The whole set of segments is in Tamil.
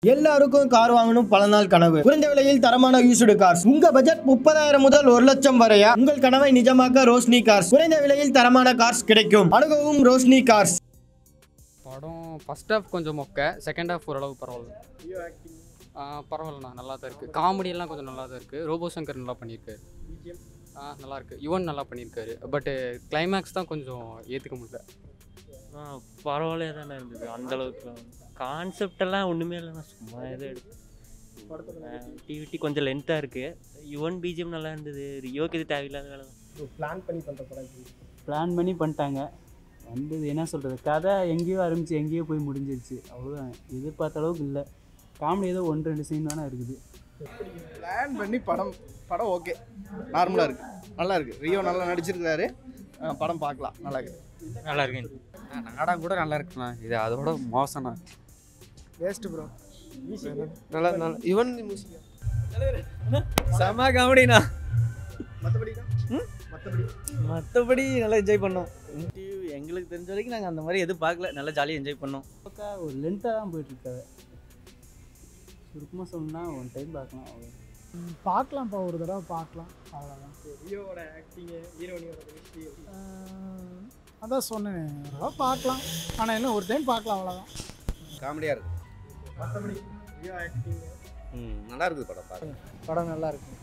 எல்லாருக்கும் கார் வாங்கணும் பல நாள் கனவு குறைந்த விலையில் தரமான யூஸ்டு கார்ஸ் உங்க பட்ஜெட் முப்பதாயிரம் முதல் ஒரு லட்சம் வரையா உங்கள் கனவை நிஜமாக்க ரோஷினி கார்ஸ் குறைந்த விலையில் தரமான கார்ஸ் கிடைக்கும் அணுகவும் ரோஷினி கார்ஸ் படம் ஃபஸ்ட் ஹாஃப் கொஞ்சம் மொக்க செகண்ட் ஹாஃப் ஓரளவு பரவாயில்ல ஆ, பரவாயில்லண்ணா நல்லா தான் இருக்குது காமெடியெல்லாம் கொஞ்சம் நல்லா தான் இருக்குது ரோபோ சங்கர் நல்லா பண்ணியிருக்காரு ஆ நல்லா இருக்கு யுவன் நல்லா பண்ணியிருக்காரு பட்டு கிளைமேக்ஸ் தான் கொஞ்சம் ஏற்றுக்க முடியல ஆ பரவாயில்லையா தானே இருந்தது அந்த அளவுக்கு கான்செப்ட் எல்லாம் ஒன்றுமே இல்லைண்ணா சும்மா ஏதோ எடுத்து டிவிடி கொஞ்சம் லென்த்தாக இருக்குது யுவன் பிஜிஎம் நல்லா இருந்தது ரியோக்கு இது தேவையில்லாத வேலை தான் பிளான் பண்ணி பண்ற படம் பிளான் பண்ணி பண்ணிட்டாங்க வந்தது என்ன சொல்கிறது கதை எங்கேயோ ஆரம்பிச்சு எங்கேயோ போய் முடிஞ்சிருச்சு அவ்வளோதான் எதிர்பார்த்த அளவுக்கு இல்லை காமெடி ஏதோ ஒன்று ரெண்டு சீன் தானே இருக்குது பிளான் பண்ணி படம் படம் ஓகே நார்மலாக இருக்கு நல்லா இருக்கு ரியோ நல்லா நடிச்சிருக்காரு அஹ் படம் பார்க்கலாம் நல்லா இருக்கு நல்லா இருக்கு நாடகம் கூட நல்லா இருக்குண்ணா இது அதோட மோசம்ண்ணா வேஸ்ட் ப்ரோ நல்லா நல்லா யுவன் செம காமெடிண்ணா மற்றபடி மற்றபடி மற்றபடி நல்லா என்ஜாய் பண்ணோம் எங்களுக்கு தெரிஞ்ச வரைக்கும் நாங்கள் அந்த மாதிரி எதுவும் பார்க்கல நல்லா ஜாலியாக என்ஜாய் பண்ணோம் பக்கா ஒரு லென்த்தாக தான் போயிட்டுருக்காது சுருக்கமாக சொல்லணும்னா ஒன் டைம் பார்க்கலாம் அவ்வளோ பார்க்கலாம்ப்பா ஒரு தடவை பார்க்கலாம் அவ்வளோதான் ரியோவோட ஆக்டிங்கு ஹீரோனியோட கெமிஸ்ட்ரி ஆஹ் அதான் சொன்னேன் ஒரு தடவை பார்க்கலாம் ஆனால் என்ன ஒரு டைம் பார்க்கலாம் அவ்வளோதான் காமெடியாக இருக்கு மற்றபடி ரியோ ஆக்டிங் ம் நல்லா இருக்குது படம் பார்க்க படம் நல்லா இருக்கும்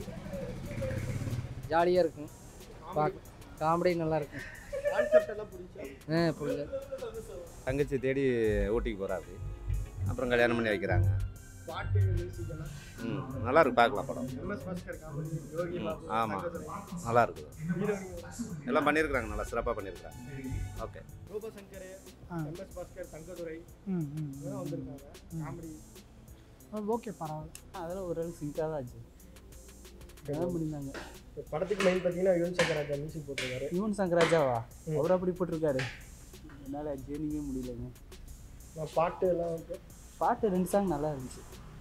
ஜாலியாக இருக்கும் பார்க்க காமெடி நல்லா இருக்கும் கான்செப்ட் எல்லாம் பிடிச்சா ஆ புரியல தங்கச்சி தேடி ஊட்டிக்கு போகிறாரு அப்புறம் கல்யாணம் பண்ணி வைக்கிறாங்க பாட்டு மியூசிக் எல்லாம் ம் நல்லா இருக்கு பார்க்கலாம் படம் எம்எஸ் பாஸ்கர் காமெடி யோகி பாபு ஆமாம் நல்லா இருக்குது எல்லாம் பண்ணியிருக்கிறாங்க நல்லா சிறப்பாக பண்ணியிருக்கிறாங்க ஓகே ரூப சங்கர் ஆ. எம்எஸ் பாஸ்கர் தங்கதுரை ம் ம் இவங்க வந்திருக்காங்க காமெடி ஓகே பரவாயில்ல அதெல்லாம் ஒரு அளவுக்கு சிங்காக தான் ஆச்சு அதான் முடிந்தாங்க படத்துக்கு மெயின் பார்த்தீங்கன்னா யுவன் சங்கர் ராஜா மியூசிக் போட்டிருக்காரு யுவன் சங்கராஜாவா அவர் அப்படி போட்டிருக்காரு என்னால் ஜேர்னிங்கே முடியலங்க நான் பாட்டு எல்லாம் வந்து பாட்டு ரெண்டு சாங் நல்லா இருந்துச்சு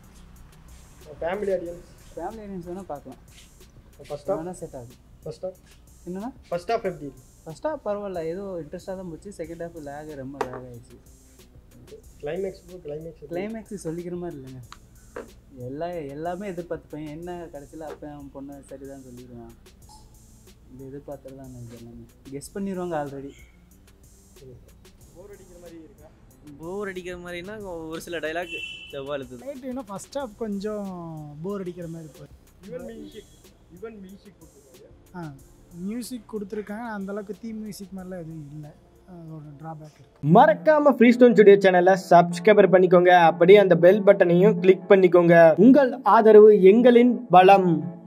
ஃபேமிலி ஆடியன்ஸ் ஃபேமிலி ஆடியன்ஸ் வேணால் பார்க்கலாம் ஃபர்ஸ்ட் ஆஃப் வேணால் செட் ஆகுது ஃபர்ஸ்ட் ஆஃப் என்னன்னா ஃபர்ஸ்ட் ஆஃப் எப்படி இருக்கு ஃபர்ஸ்ட் ஹாஃப் பரவாயில்ல ஏதோ இன்ட்ரெஸ்ட்டாக தான் போச்சு செகண்ட் ஹாஃப் லேக் ரொம்ப லேக் ஆயிடுச்சு கிளைமேக்ஸ் கிளைமேக்ஸ் கிளைமேக்ஸ் சொல்லிக்கிற மாதிரி இல்லைங்க எல்லா எல்லாமே எதிர்பார்த்துப்பேன் என்ன கடைசியில் அப்போ அவன் பொண்ணு சரிதான் சொல்லிடுவான் இது எதிர்பார்த்தது தான் எனக்கு எல்லாமே கெஸ் பண்ணிடுவாங்க ஆல்ரெடி போர் அடிக்கிற மாதிரி இருக்கா போர் அடிக்கிற மாதிரினா ஒரு சில டைலாக் செவ்வாழுது நைட்டு இன்னும் ஃபஸ்ட் ஹாஃப் கொஞ்சம் போர் அடிக்கிற மாதிரி போய் யுவன் மியூசிக் யுவன் மியூசிக் போட்டிருக்காரு ஆ மியூசிக் கொடுத்துருக்காங்க அந்தளவுக்கு தீம் மியூசிக் மாதிரிலாம் எதுவும் இல்லை அதோட ட்ராபேக் இருக்குது மறக்காம ஃப்ரீ ஸ்டோன் ஸ்டுடியோ சேனலை சப்ஸ்கிரைபர் பண்ணிக்கோங்க அப்படியே அந்த பெல் பட்டனையும் கிளிக் பண்ணிக்கோங்க உங்கள் ஆதரவு எங்களின் பலம்